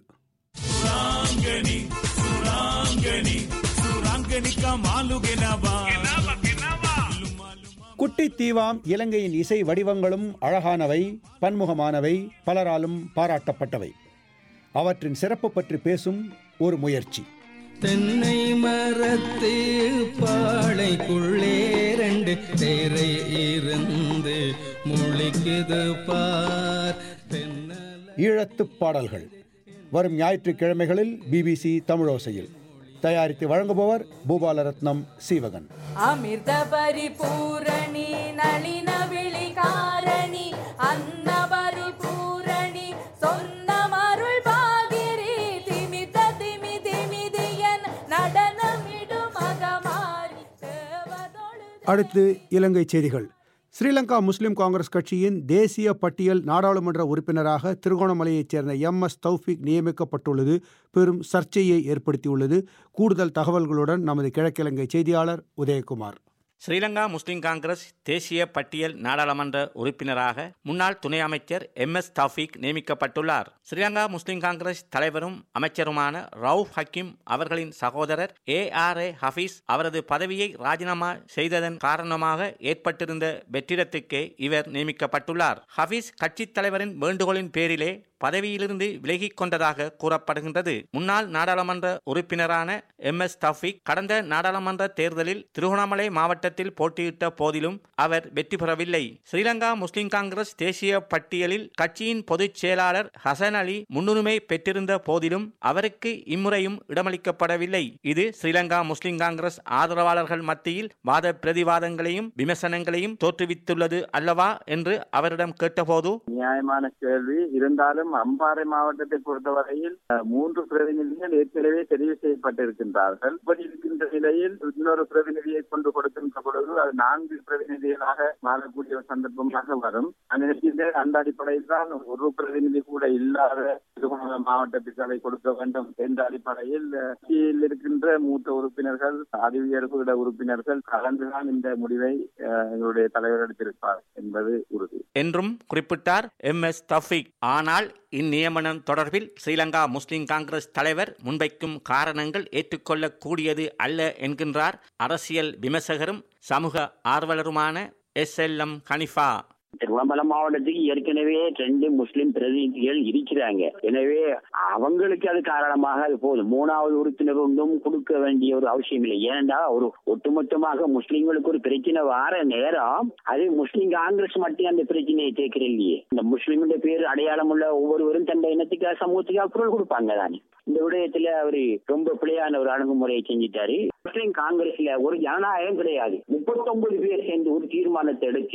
குட்டி தீவாம் இலங்கையின் இசை வடிவங்களும் அழகானவை பன்முகமானவை பலராலும் பாராட்டப்பட்டவை அவற்றின் சிறப்பு பற்றி பேசும் ஒரு முயற்சி தென்னை மரத்து பாளைக்குள்ளே ரெண்டு தேரை இருந்து முழிக்குது பார் தென்னல ஈழத்துப் பாடல்கள் வரும் ஞாயிற்றுக்கிழமைகளில் பிபிசி தமிழோசையில் தயாரித்து வழங்குபவர் பூபாலரத்னம் சீவகன் அமிர்த பரிபூரணி நளின விழிகாரணி அன்ன பரிபூரணி சொன்ன மருள் பாகிரி திமித திமி திமிதியன் நடனமிடும் மகமாரி தேவதொழு அடுத்து இலங்கை செய்திகள் ஸ்ரீலங்கா முஸ்லிம் காங்கிரஸ் கட்சியின் தேசிய பட்டியல் நாடாளுமன்ற உறுப்பினராக திருகோணமலையைச் சேர்ந்த எம் எஸ் தௌஃபிக் நியமிக்கப்பட்டுள்ளது பெரும் சர்ச்சையை ஏற்படுத்தியுள்ளது கூடுதல் தகவல்களுடன் நமது கிழக்கிழங்கை செய்தியாளர் உதயகுமார் ஸ்ரீலங்கா முஸ்லிம் காங்கிரஸ் தேசிய பட்டியல் நாடாளுமன்ற உறுப்பினராக முன்னாள் துணை அமைச்சர் எம் எஸ் தௌஃபிக் நியமிக்கப்பட்டுள்ளார் ஸ்ரீலங்கா முஸ்லிம் காங்கிரஸ் தலைவரும் அமைச்சருமான ரவுஃப் ஹக்கீம் அவர்களின் சகோதரர் ஏ ஆர் ஏ ஹபீஸ் அவரது பதவியை ராஜினாமா செய்ததன் காரணமாக ஏற்பட்டிருந்த வெற்றிடத்துக்கே இவர் நியமிக்கப்பட்டுள்ளார் ஹபீஸ் கட்சித் தலைவரின் வேண்டுகோளின் பேரிலே பதவியிலிருந்து விலகிக் கொண்டதாக கூறப்படுகின்றது முன்னாள் நாடாளுமன்ற உறுப்பினரான எம் எஸ் தஃபிக் கடந்த நாடாளுமன்ற தேர்தலில் திருவண்ணாமலை மாவட்டத்தில் போட்டியிட்ட போதிலும் அவர் வெற்றி பெறவில்லை ஸ்ரீலங்கா முஸ்லிம் காங்கிரஸ் தேசிய பட்டியலில் கட்சியின் பொதுச் செயலாளர் ஹசன் அலி முன்னுரிமை பெற்றிருந்த போதிலும் அவருக்கு இம்முறையும் இடமளிக்கப்படவில்லை இது ஸ்ரீலங்கா முஸ்லிம் காங்கிரஸ் ஆதரவாளர்கள் மத்தியில் வாத பிரதிவாதங்களையும் விமர்சனங்களையும் தோற்றுவித்துள்ளது அல்லவா என்று அவரிடம் கேட்டபோது நியாயமான கேள்வி இருந்தாலும் அம்பாறை மாவட்டத்தை பொறுத்தவரையில் அஹ், மூன்று பிரதிநிதிகள் ஏற்கனவே தெரிவு செய்யப்பட்டிருக்கின்றார்கள் இப்படி இருக்கின்ற நிலையில் இன்னொரு பிரதிநிதியை கொண்டு கொடுக்கின்ற பொழுது அது நான்கு பிரதிநிதிகளாக மாறக்கூடிய ஒரு சந்தர்ப்பமாக வரும் அந்த நிலையில் அந்த அடிப்படையில் தான் ஒரு பிரதிநிதி கூட இல்லாத திருவண்ணாமலை மாவட்டத்துக்கு அதை கொடுக்க வேண்டும் என்ற அடிப்படையில் அஹ், கட்சியில் இருக்கின்ற மூத்த உறுப்பினர்கள் அறிவியல்புட உறுப்பினர்கள் கலந்துதான் இந்த முடிவை அஹ், எங்களுடைய தலைவர் எடுத்திருப்பார் என்பது உறுதி என்றும் குறிப்பிட்டார் எம் எஸ் தஃபிக் ஆனால் இந்நியமனம் தொடர்பில் ஸ்ரீலங்கா முஸ்லிம் காங்கிரஸ் தலைவர் முன்வைக்கும் காரணங்கள் ஏற்றுக்கொள்ளக்கூடியது அல்ல என்கின்றார் அரசியல் விமர்சகரும் சமூக ஆர்வலருமான S L M Hanifa Tiruvannamalai மாவட்டத்துக்கு ஏற்கனவே ரெண்டு முஸ்லிம் பிரதிநிதிகள் இருக்கிறாங்க எனவே அவங்களுக்கு அது காரணமாக அது போதும் மூணாவது உறுப்பினர் ஒன்றும் கொடுக்க வேண்டிய ஒரு அவசியம் இல்லை ஏனென்றா ஒரு ஒட்டுமொத்தமாக முஸ்லிம்களுக்கு ஒரு பிரச்சனை வார நேரம் அது முஸ்லிம் காங்கிரஸ் மட்டும் அந்த பிரச்சனையை கேட்கிற இல்லையே இந்த முஸ்லிமுடைய பேர் அடையாளம் உள்ள ஒவ்வொருவரும் தந்த இனத்துக்காக சமூகத்துக்காக குரல் கொடுப்பாங்க தானே இந்த விடயத்துல அவரு ரொம்ப பிழையான ஒரு அணுகுமுறையை செஞ்சிட்டாரு முஸ்லிம் காங்கிரஸ்ல ஒரு ஜனநாயகம் கிடையாது முப்பத்தொன்பது பேர் சேர்ந்து ஒரு தீர்மானத்தை எடுத்து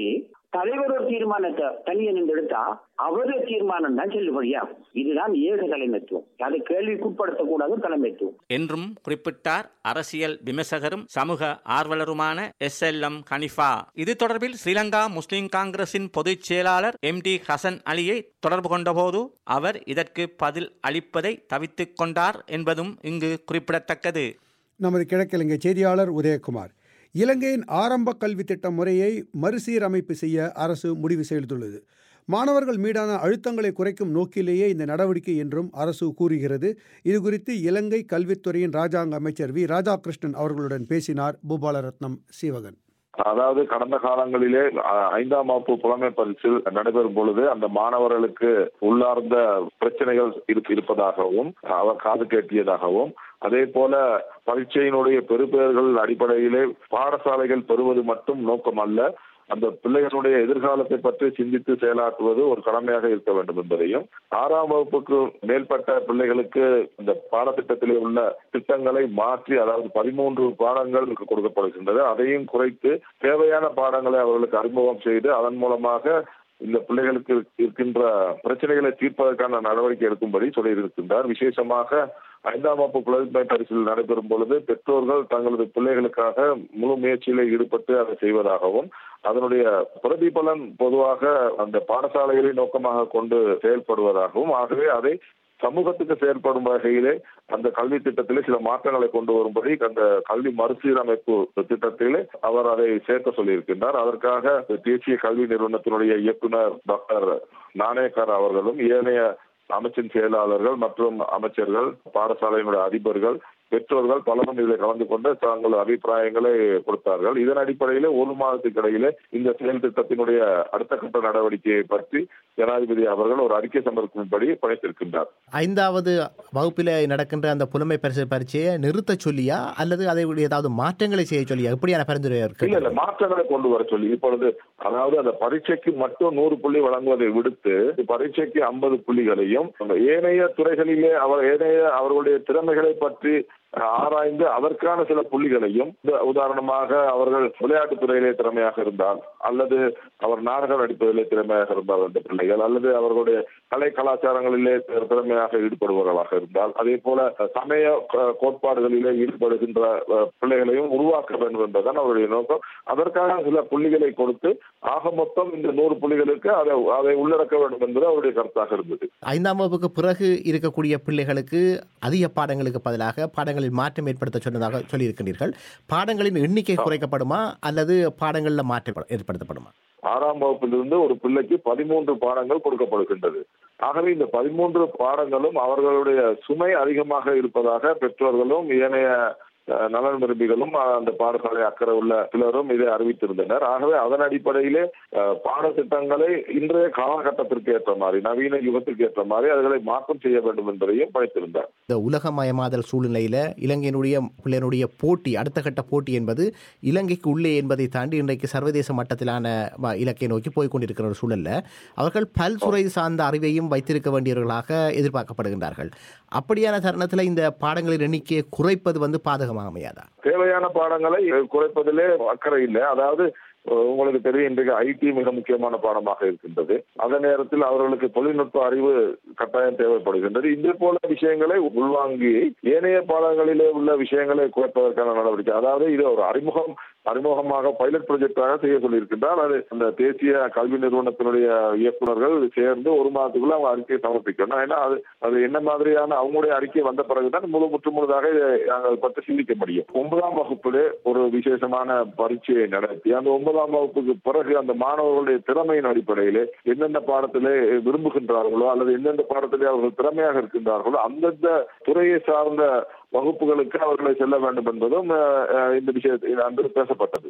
தலைவர் ஒரு தீர்மானத்தை தனியே நின்று எடுத்தா அவருடைய தீர்மானம் தான் செல்லுபடியாகும் இதுதான் ஏக தலைமைத்துவம் அதை கேள்விக்குட்படுத்தக்கூடாது தலைமைத்துவம் என்றும் குறிப்பிட்டார் அரசியல் விமர்சகரும் சமூக ஆர்வலருமான எஸ் எல் எம் கனிஃபா இது தொடர்பில் ஸ்ரீலங்கா முஸ்லிம் காங்கிரசின் பொதுச் செயலாளர் எம் டி ஹசன் அலியை தொடர்பு கொண்டபோது அவர் இதற்கு பதில் அளிப்பதை தவித்துக் கொண்டார் என்பதும் இங்கு குறிப்பிடத்தக்கது நமது கிழக்கிழங்கை செய்தியாளர் உதயகுமார் இலங்கையின் ஆரம்ப கல்வி திட்ட முறையை மறுசீரமைப்பு செய்ய அரசு முடிவு செய்துள்ளது மாணவர்கள் மீதான அழுத்தங்களை குறைக்கும் நோக்கிலேயே இந்த நடவடிக்கை என்றும் அரசு கூறுகிறது இது குறித்து இலங்கை கல்வித்துறையின் ராஜாங்க அமைச்சர் வி ராதாகிருஷ்ணன் அவர்களுடன் பேசினார் பூபாலரத்னம் சீவகன் அதாவது கடந்த காலங்களிலே அ- ஐந்தாம் வகுப்பு புலமை பரிசில் நடைபெறும் பொழுது அந்த மாணவர்களுக்கு உள்ளார்ந்த பிரச்சனைகள் இரு- இருப்பதாகவும் அவர் காது கேட்டியதாகவும் அதே போல பரீட்சையினுடைய பெறுபேறுகள் அடிப்படையிலே பாடசாலைகள் பெறுவது மட்டும் நோக்கம் அல்ல அந்த பிள்ளைகளுடைய எதிர்காலத்தை பற்றி சிந்தித்து செயலாற்றுவது ஒரு கடமையாக இருக்க வேண்டும் என்பதையும் ஆறாம் வகுப்புக்கு மேற்பட்ட பிள்ளைகளுக்கு இந்த பாடத்திட்டத்திலே உள்ள திட்டங்களை மாற்றி அதாவது பதிமூன்று பாடங்கள் கொடுக்கப்படுகின்றது அதையும் குறைத்து தேவையான பாடங்களை அவர்களுக்கு அறிமுகம் செய்து அதன் மூலமாக இந்த பிள்ளைகளுக்கு இருக்கின்ற பிரச்சனைகளை தீர்ப்பதற்கான நடவடிக்கை எடுக்கும்படி சொல்லியிருக்கின்றார் விசேஷமாக ஐந்தாம் வகுப்பு புலமை பரிசில் நடைபெறும் பொழுது பெற்றோர்கள் தங்களது பிள்ளைகளுக்காக முழு முயற்சியில ஈடுபட்டு அதை செய்வதாகவும் அதனுடைய பிரதிபலன் பொதுவாக அந்த பாடசாலைகளை நோக்கமாக கொண்டு செயல்படுவதாகவும் ஆகவே அதை சமூகத்துக்கு செயல்படும் வகையிலே அந்த கல்வி திட்டத்திலே சில மாற்றங்களை கொண்டு வரும்படி அந்த கல்வி மறுசீரமைப்பு திட்டத்திலே அவர் அதை சேர்க்க சொல்லியிருக்கின்றார் அதற்காக தேசிய கல்வி நிறுவனத்தினுடைய இயக்குனர் டாக்டர் நாணயக்கார் அவர்களும் ஏனைய அமைச்சின் செயலாளர்கள் மற்றும் அமைச்சர்கள் பாடசாலையினுடைய அதிபர்கள் பெற்றோர்கள் பலரும் இதில் கலந்து கொண்டு தங்கள் அபிப்பிராயங்களை கொடுத்தார்கள் இதன் அடிப்படையிலே ஒரு மாதத்துக்கு இடையிலே இந்த செயல் திட்டத்தினுடைய அடுத்த கட்ட நடவடிக்கையை பற்றி ஜனாதிபதி அவர்கள் ஒரு அறிக்கை சமர்ப்பிக்கும்படி பணித்திருக்கின்றார் ஐந்தாவது வகுப்பில் நடக்கின்ற அந்த புலமை பரிசு பரீட்சையை நிறுத்த சொல்லியா அல்லது அதை ஏதாவது மாற்றங்களை செய்ய சொல்லியா எப்படியான பரிந்துரை இருக்கு இல்ல இல்ல மாற்றங்களை கொண்டு வர சொல்லி இப்பொழுது அதாவது அந்த பரீட்சைக்கு மட்டும் நூறு புள்ளி வழங்குவதை விடுத்து பரீட்சைக்கு ஐம்பது புள்ளிகளையும் ஏனைய துறைகளிலே அவர் ஏனைய அவர்களுடைய திறமைகளை பற்றி ஆராய்ந்து அதற்கான சில புள்ளிகளையும் உத- உதாரணமாக அவர்கள் விளையாட்டுத் துறையிலே திறமையாக இருந்தால் அல்லது அவர் நாடகம் நடிப்பதிலே திறமையாக இருந்தால் அந்த பிள்ளைகள் அல்லது அவர்களுடைய கலை கலாச்சாரங்களிலே திறமையாக ஈடுபடுபவர்களாக இருந்தால் அதே போல சமய க- கோட்பாடுகளிலே ஈடுபடுகின்ற அஹ், பிள்ளைகளையும் உருவாக்க வேண்டும் என்பதுதான் அவருடைய நோக்கம் அதற்காக சில புள்ளிகளை கொடுத்து ஆக மொத்தம் இந்த நூறு புள்ளிகளுக்கு அதை அதை உள்ளடக்க வேண்டும் என்பது அவருடைய கருத்தாக இருந்தது ஐந்தாம் வகுப்புக்கு பிறகு இருக்கக்கூடிய பிள்ளைகளுக்கு அதிக பாடங்களுக்கு பதிலாக பாடங்களில் மாற்றம் ஏற்படுத்த சொன்னதாக சொல்லியிருக்கிறீர்கள் பாடங்களின் எண்ணிக்கை குறைக்கப்படுமா அல்லது பாடங்களில் மாற்றம் ஏற்படுத்தப்படுமா ஆறாம் வகுப்பிலிருந்து ஒரு பிள்ளைக்கு பதிமூன்று பாடங்கள் கொடுக்கப்படுகின்றது ஆகவே இந்த பதிமூன்று பாடங்களும் அவர்களுடைய சுமை அதிகமாக இருப்பதாக பெற்றோர்களும் ஏனைய அஹ், நலன் விரும்பிகளும் அஹ், அந்த பாடசாலை அக்கறை உள்ள சிலரும் இதை அறிவித்திருந்தனர் ஆகவே அதன் அடிப்படையிலே அஹ், பாடத்திட்டங்களை இன்றைய காலகட்டத்திற்கு ஏற்ற மாதிரி நவீன யுகத்திற்கு ஏற்ற மாதிரி அதுகளை மாற்றம் செய்ய வேண்டும் என்பதையும் பணித்திருந்தார் இந்த உலகமயமாதல் சூழ்நிலையில் இலங்கையினுடைய பிள்ளையினுடைய போட்டி அடுத்த கட்ட போட்டி என்பது இலங்கைக்கு உள்ளே என்பதை தாண்டி இன்றைக்கு சர்வதேச மட்டத்திலான ம- இலக்கை நோக்கி போய் கொண்டிருக்கிற ஒரு சூழல்ல அவர்கள் பல்துறை சார்ந்த அறிவையும் வைத்திருக்க வேண்டியவர்களாக எதிர்பார்க்கப்படுகின்றார்கள் அப்படியான தருணத்தில் இந்த பாடங்களின் எண்ணிக்கையை குறைப்பது வந்து பாதகமாக அமையாதா தேவையான பாடங்களை அஹ், குறைப்பதிலே அக்கறை இல்லை அதாவது அஹ், உங்களுக்கு தெரியும் இன்றைக்கு ஐடி மிக முக்கியமான பாடமாக இருக்கின்றது அதே நேரத்தில் அவர்களுக்கு தொழில்நுட்ப அறிவு கட்டாயம் தேவைப்படுகின்றது இதே போல விஷயங்களை உள்வாங்கி ஏனைய பாடங்களிலே உள்ள விஷயங்களை குறைப்பதற்கான நடவடிக்கை அதாவது இது ஒரு அறிமுகம் அறிமுகமாக பைலட் ப்ராஜெக்டாக செய்ய சொல்லியிருக்கின்றால் அது அந்த தேசிய கல்வி நிறுவனத்தினுடைய இயக்குனர்கள் சேர்ந்து ஒரு மாதத்துக்குள்ள அவங்க அறிக்கையை சமர்ப்பிக்கணும் ஏன்னா அது அது என்ன மாதிரியான அவங்களுடைய அறிக்கை வந்த பிறகுதான் முழு முற்று முழுதாக இதை நாங்கள் பற்றி சிந்திக்க முடியும் ஒன்பதாம் வகுப்பிலே ஒரு விசேஷமான பரீட்சையை நடத்தி அந்த ஒன்பதாம் வகுப்புக்கு பிறகு அந்த மாணவர்களுடைய திறமையின் அடிப்படையிலே எந்தெந்த பாடத்திலே விரும்புகின்றார்களோ அல்லது எந்தெந்த பாடத்திலே அவர்கள் திறமையாக இருக்கின்றார்களோ அந்தந்த துறையை சார்ந்த வகுப்புகளுக்கு அவர்களை செல்ல வேண்டும் என்பதும் அஹ், அஹ், இந்த விஷயத்தில் அன்று பேசப்பட்டது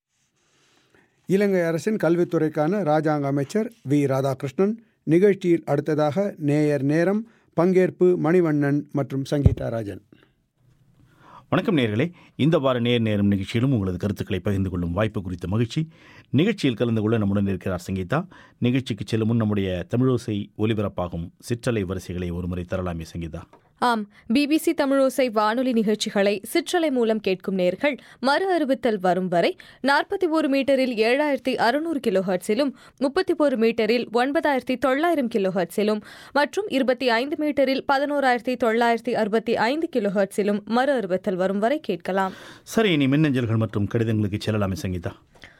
இலங்கை அரசின் கல்வித்துறைக்கான ராஜாங்க அமைச்சர் வி ராதாகிருஷ்ணன் நிகழ்ச்சியில் அடுத்ததாக நேயர் நேரம் பங்கேற்பு மணிவண்ணன் மற்றும் சங்கீதா ராஜன் வணக்கம் நேர்களே இந்த வார நேர் நேரம் நிகழ்ச்சியிலும் உங்களது கருத்துக்களை பகிர்ந்து கொள்ளும் வாய்ப்பு குறித்த மகிழ்ச்சி நிகழ்ச்சியில் கலந்து கொள்ள நம்முடன் இருக்கிறார் சங்கீதா நிகழ்ச்சிக்கு செல்லும் முன் நம்முடைய தமிழோசை ஒலிபரப்பாகும் சிற்றலை வரிசைகளை ஒருமுறை தரலாமே சங்கீதா ஆம் பிபிசி தமிழோசை வானொலி நிகழ்ச்சிகளை சிற்றலை மூலம் கேட்கும் நேர்கள் மறு அறிவித்தல் வரும் வரை நாற்பத்தி ஒரு மீட்டரில் ஏழாயிரத்தி அறுநூறு கிலோ ஹர்ட்ஸிலும் முப்பத்தி ஒரு மீட்டரில் ஒன்பதாயிரத்தி தொள்ளாயிரம் கிலோ ஹர்ட்ஸிலும் மற்றும் இருபத்தி ஐந்து மீட்டரில் பதினோராயிரத்தி தொள்ளாயிரத்தி அறுபத்தி ஐந்து கிலோ ஹர்ட்ஸிலும் மறு அறிவித்தல் வரும் வரை கேட்கலாம் சரி இனி மின்னஞ்சல்கள் மற்றும் கடிதங்களுக்கு செல்லலாமே சங்கீதா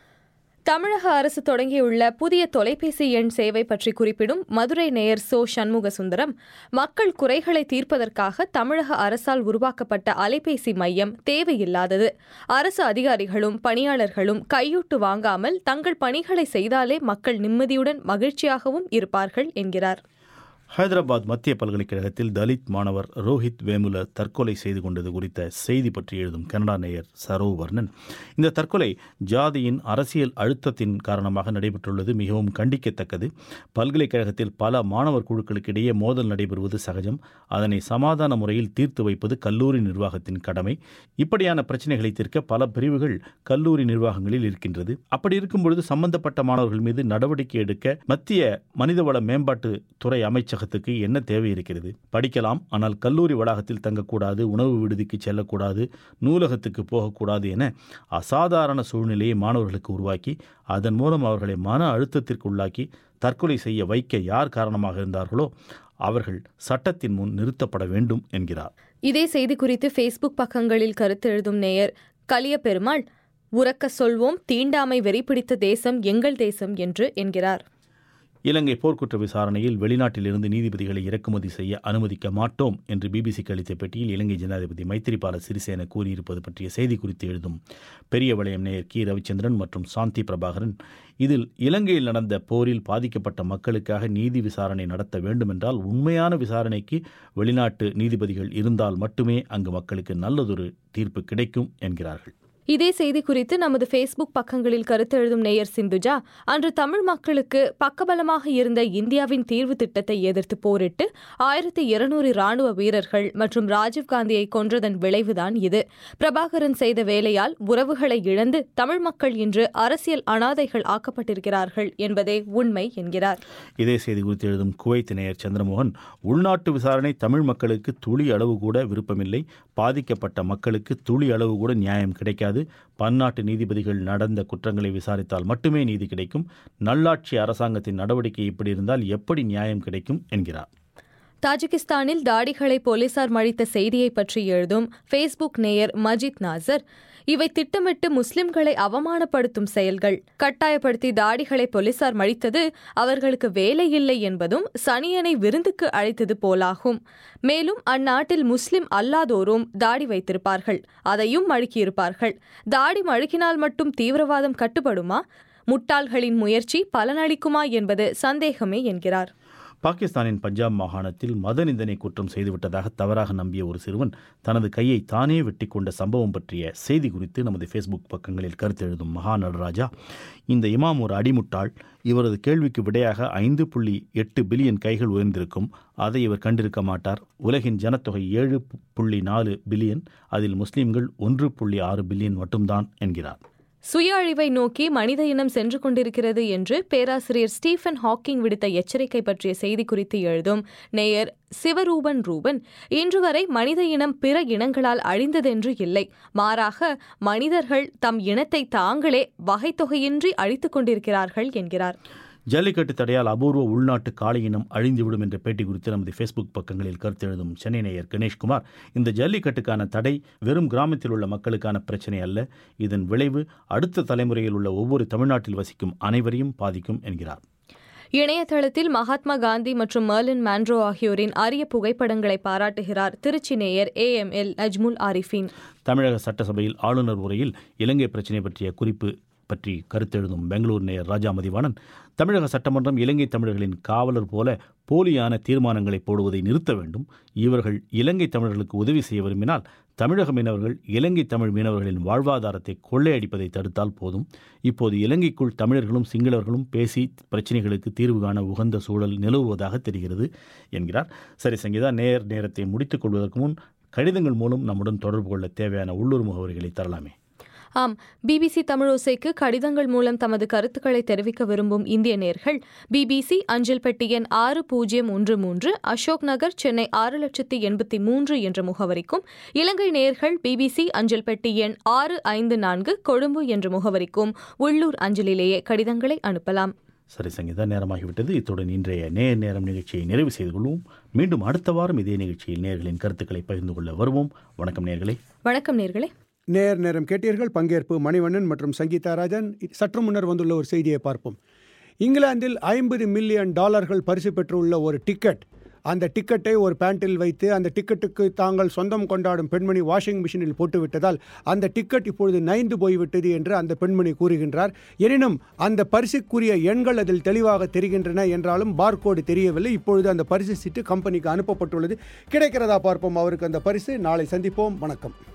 தமிழக அரசு தொடங்கியுள்ள புதிய தொலைபேசி எண் சேவை பற்றி குறிப்பிடும் மதுரை நேயர் சோ சண்முக சுந்தரம் மக்கள் குறைகளை தீர்ப்பதற்காக தமிழக அரசால் உருவாக்கப்பட்ட அலைபேசி மையம் தேவையில்லாதது அரசு அதிகாரிகளும் பணியாளர்களும் கையூட்டு வாங்காமல் தங்கள் பணிகளை செய்தாலே மக்கள் நிம்மதியுடன் மகிழ்ச்சியாகவும் இருப்பார்கள் என்கிறார் ஹைதராபாத் மத்திய பல்கலைக்கழகத்தில் தலித் மாணவர் ரோஹித் வேமுல தற்கொலை செய்து கொண்டது குறித்த செய்தி பற்றி எழுதும் கனடா நேயர் சரோவர்ணன் இந்த தற்கொலை ஜாதியின் அரசியல் அழுத்தத்தின் காரணமாக நடைபெற்றுள்ளது மிகவும் கண்டிக்கத்தக்கது பல்கலைக்கழகத்தில் பல மாணவர் குழுக்களுக்கிடையே மோதல் நடைபெறுவது சகஜம் அதனை சமாதான முறையில் தீர்த்து வைப்பது கல்லூரி நிர்வாகத்தின் கடமை இப்படியான பிரச்சனைகளை தீர்க்க பல பிரிவுகள் கல்லூரி நிர்வாகங்களில் இருக்கின்றது அப்படி இருக்கும் பொழுது சம்பந்தப்பட்ட மாணவர்கள் மீது நடவடிக்கை எடுக்க மத்திய மனிதவள மேம்பாட்டு துறை அமைச்சகத்துக்கு என்ன தேவை இருக்கிறது படிக்கலாம் ஆனால் கல்லூரி வளாகத்தில் தங்கக்கூடாது உணவு விடுதிக்கு செல்லக்கூடாது நூலகத்துக்கு போகக்கூடாது என அசாதாரண சூழ்நிலையை மாணவர்களுக்கு உருவாக்கி அதன் மூலம் அவர்களை மன அழுத்தத்திற்கு உள்ளாக்கி தற்கொலை செய்ய வைக்க யார் காரணமாக இருந்தார்களோ அவர்கள் சட்டத்தின் முன் நிறுத்தப்பட வேண்டும் என்கிறார் இதே செய்தி குறித்து ஃபேஸ்புக் பக்கங்களில் கருத்து எழுதும் நேயர் கலிய பெருமாள் உறக்க சொல்வோம் தீண்டாமை வெறிபிடித்த தேசம் எங்கள் தேசம் என்று என்கிறார் இலங்கை போர்க்குற்ற விசாரணையில் வெளிநாட்டிலிருந்து நீதிபதிகளை இறக்குமதி செய்ய அனுமதிக்க மாட்டோம் என்று பிபிசிக்கு அளித்த பேட்டியில் இலங்கை ஜனாதிபதி மைத்திரிபால சிறிசேன கூறியிருப்பது பற்றிய செய்தி குறித்து எழுதும் பெரிய வளையம் நேயர் கி ரவிச்சந்திரன் மற்றும் சாந்தி பிரபாகரன் இதில் இலங்கையில் நடந்த போரில் பாதிக்கப்பட்ட மக்களுக்காக நீதி விசாரணை நடத்த வேண்டுமென்றால் உண்மையான விசாரணைக்கு வெளிநாட்டு நீதிபதிகள் இருந்தால் மட்டுமே அங்கு மக்களுக்கு நல்லதொரு தீர்ப்பு கிடைக்கும் என்கிறார்கள் இதே செய்தி குறித்து நமது ஃபேஸ்புக் பக்கங்களில் கருத்து எழுதும் நேயர் சிந்துஜா அன்று தமிழ் மக்களுக்கு பக்கபலமாக இருந்த இந்தியாவின் தீர்வு திட்டத்தை எதிர்த்து போரிட்டு ஆயிரத்தி இருநூறு ராணுவ வீரர்கள் மற்றும் ராஜீவ்காந்தியை கொன்றதன் விளைவுதான் இது பிரபாகரன் செய்த வேலையால் உறவுகளை இழந்து தமிழ் மக்கள் இன்று அரசியல் அனாதைகள் ஆக்கப்பட்டிருக்கிறார்கள் என்பதே உண்மை என்கிறார் இதே செய்தி குறித்து எழுதும் குவைத் நேயர் சந்திரமோகன் உள்நாட்டு விசாரணை தமிழ் மக்களுக்கு துளி அளவு கூட விருப்பமில்லை பாதிக்கப்பட்ட மக்களுக்கு துளி அளவு கூட நியாயம் கிடைக்காது பன்னாட்டு நீதிபதிகள் நடந்த குற்றங்களை விசாரித்தால் மட்டுமே நீதி கிடைக்கும் நல்லாட்சி அரசாங்கத்தின் நடவடிக்கை இப்படி இருந்தால் எப்படி நியாயம் கிடைக்கும் என்கிறார் தாஜிகிஸ்தானில் தாடிகளை போலீசார் மழித்த செய்தியை பற்றி எழுதும் ஃபேஸ்புக் நேயர் மஜித் நாசர் இவை திட்டமிட்டு முஸ்லிம்களை அவமானப்படுத்தும் செயல்கள் கட்டாயப்படுத்தி தாடிகளை போலீசார் மழித்தது அவர்களுக்கு வேலை இல்லை என்பதும் சனியனை விருந்துக்கு அழைத்தது போலாகும் மேலும் அந்நாட்டில் முஸ்லிம் அல்லாதோரும் தாடி வைத்திருப்பார்கள் அதையும் மழுக்கியிருப்பார்கள் தாடி மழுக்கினால் மட்டும் தீவிரவாதம் கட்டுப்படுமா முட்டாள்களின் முயற்சி பலனளிக்குமா என்பது சந்தேகமே என்கிறார் பாகிஸ்தானின் பஞ்சாப் மாகாணத்தில் மத நிந்தனை குற்றம் செய்துவிட்டதாக தவறாக நம்பிய ஒரு சிறுவன் தனது கையை தானே வெட்டி கொண்ட சம்பவம் பற்றிய செய்தி குறித்து நமது ஃபேஸ்புக் பக்கங்களில் கருத்து எழுதும் மகா நடராஜா இந்த இமாம் ஒரு அடிமுட்டாள் இவரது கேள்விக்கு விடையாக ஐந்து புள்ளி எட்டு பில்லியன் கைகள் உயர்ந்திருக்கும் அதை இவர் கண்டிருக்க மாட்டார் உலகின் ஜனத்தொகை ஏழு புள்ளி நாலு பில்லியன் அதில் முஸ்லிம்கள் ஒன்று புள்ளி ஆறு பில்லியன் மட்டும்தான் என்கிறார் சுய அழிவை நோக்கி மனித இனம் சென்று கொண்டிருக்கிறது என்று பேராசிரியர் ஸ்டீஃபன் ஹாக்கிங் விடுத்த எச்சரிக்கை பற்றிய செய்தி குறித்து எழுதும் நேயர் சிவரூபன் ரூபன் இன்று வரை மனித இனம் பிற இனங்களால் அழிந்ததென்று இல்லை மாறாக மனிதர்கள் தம் இனத்தை தாங்களே வகைத்தொகையின்றி அழித்துக் கொண்டிருக்கிறார்கள் என்கிறார் ஜல்லிக்கட்டு தடையால் அபூர்வ உள்நாட்டு காளை இனம் அழிந்துவிடும் என்ற பேட்டி குறித்து நமது ஃபேஸ்புக் பக்கங்களில் கருத்து எழுதும் சென்னை நேயர் கணேஷ்குமார் இந்த ஜல்லிக்கட்டுக்கான தடை வெறும் கிராமத்தில் உள்ள மக்களுக்கான பிரச்சனை அல்ல இதன் விளைவு அடுத்த தலைமுறையில் உள்ள ஒவ்வொரு தமிழ்நாட்டில் வசிக்கும் அனைவரையும் பாதிக்கும் என்கிறார் இணையதளத்தில் மகாத்மா காந்தி மற்றும் மர்லின் மாண்ட்ரோ ஆகியோரின் அரிய புகைப்படங்களை பாராட்டுகிறார் திருச்சி நேயர் A M L Najmul Arifin தமிழக சட்டசபையில் ஆளுநர் உரையில் இலங்கை பிரச்சினை பற்றிய குறிப்பு பற்றி கருத்தெழுதும் பெங்களூர் நேயர் ராஜா மதிவாணன் தமிழக சட்டமன்றம் இலங்கை தமிழர்களின் காவலர் போல போலியான தீர்மானங்களை போடுவதை நிறுத்த வேண்டும் இவர்கள் இலங்கை தமிழர்களுக்கு உதவி செய்ய விரும்பினால் தமிழக மீனவர்கள் இலங்கை தமிழ் மீனவர்களின் வாழ்வாதாரத்தை கொள்ளையடிப்பதை தடுத்தால் போதும் இப்போது இலங்கைக்குள் தமிழர்களும் சிங்களவர்களும் பேசி பிரச்சினைகளுக்கு தீர்வு காண உகந்த சூழல் நிலவுவதாக தெரிகிறது என்கிறார் சரி சங்கீதா நேர் நேரத்தை முடித்துக் கொள்வதற்கு முன் கடிதங்கள் மூலம் நம்முடன் தொடர்பு கொள்ள தேவையான உள்ளூர் முகவரிகளை தரலாமே ஆம் பிபிசி தமிழோசைக்கு கடிதங்கள் மூலம் தமது கருத்துக்களை தெரிவிக்க விரும்பும் இந்திய நேர்கள் பிபிசி அஞ்சல் பெட்டி எண் ஆறு பூஜ்ஜியம் ஒன்று மூன்று அசோக் நகர் சென்னை ஆறு லட்சத்தி எண்பத்தி மூன்று என்ற முகவரிக்கும் இலங்கை நேர்கள் பிபிசி அஞ்சல் பெட்டி எண் ஆறு ஐந்து நான்கு கொழும்பு என்ற முகவரிக்கும் உள்ளூர் அஞ்சலிலேயே கடிதங்களை அனுப்பலாம் சரி சங்கீதா நேரமாகிவிட்டது இத்துடன் இன்றைய நேர் நேரம் நிகழ்ச்சியை நிறைவு செய்து கொள்வோம் மீண்டும் அடுத்த வாரம் இதே நிகழ்ச்சியில் நேர்களின் கருத்துக்களை பகிர்ந்து கொள்ள வருவோம் வணக்கம் நேர்களே வணக்கம் நேர்களே நேர் நேரம் கேட்டீர்கள் பங்கேற்பு மணிவண்ணன் மற்றும் சங்கீதா ராஜன் சற்று முன்னர் வந்துள்ள ஒரு செய்தியை பார்ப்போம் இங்கிலாந்தில் ஐம்பது மில்லியன் டாலர்கள் பரிசு பெற்றுள்ள ஒரு டிக்கெட் அந்த டிக்கெட்டை ஒரு பேண்டில் வைத்து அந்த டிக்கெட்டுக்கு தாங்கள் சொந்தம் கொண்டாடும் பெண்மணி வாஷிங் மிஷினில் போட்டுவிட்டதால் அந்த டிக்கெட் இப்பொழுது நைந்து போய்விட்டது என்று அந்த பெண்மணி கூறுகின்றார் எனினும் அந்த பரிசுக்குரிய எண்கள் அதில் தெளிவாக தெரிகின்றன என்றாலும் பார்கோடு தெரியவில்லை இப்பொழுது அந்த பரிசு சீட்டு கம்பெனிக்கு அனுப்பப்பட்டுள்ளது கிடைக்கிறதா பார்ப்போம் அவருக்கு அந்த பரிசு நாளை சந்திப்போம் வணக்கம்